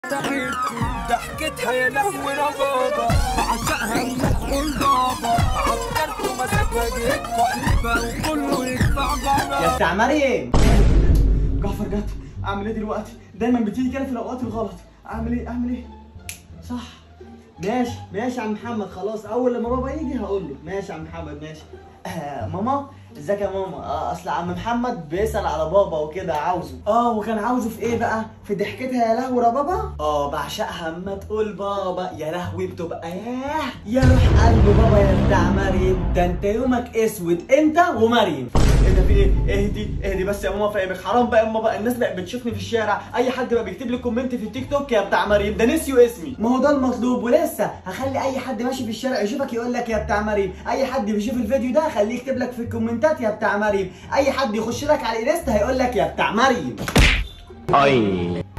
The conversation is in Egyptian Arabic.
ضحكتها يا لهوي ربابة بعشقها بنقول بابا عكرت ومسكها جيت وقلبها وكله يدفع بابا يا بتاع مريم جعفر جت اعمل ايه دلوقتي دايما بتيجي كده في الاوقات الغلط اعمل ايه اعمل ايه صح ماشي ماشي يا عم محمد خلاص اول لما بابا يجي هقول له ماشي يا عم محمد ماشي آه ماما ازيك يا ماما آه اصل عم محمد بيسال على بابا وكده عاوزه اه وكان عاوزه في ايه بقى في ضحكتها يا لهوي يا بابا اه بعشقها اما تقول بابا يا لهوي بتبقى ياه يا روح قلب بابا يا بتاع مريم ده انت يومك اسود انت ومريم ايه ده في ايه اهدي اهدي بس يا ماما فاهمك حرام بقى يا ماما بقى الناس بقت بتشوفني في الشارع اي حد بقى بيكتب لي كومنت في التيك توك يا بتاع مريم ده نسيوا اسمي ما هو ده المطلوب ولسه هخلي اي حد ماشي في الشارع يشوفك يقول لك يا بتاع مريم اي حد بيشوف الفيديو ده خليه يكتب لك في الكومنتات يا بتاع مريم اي حد يخش لك على الانستا هيقول لك يا بتاع مريم Ay.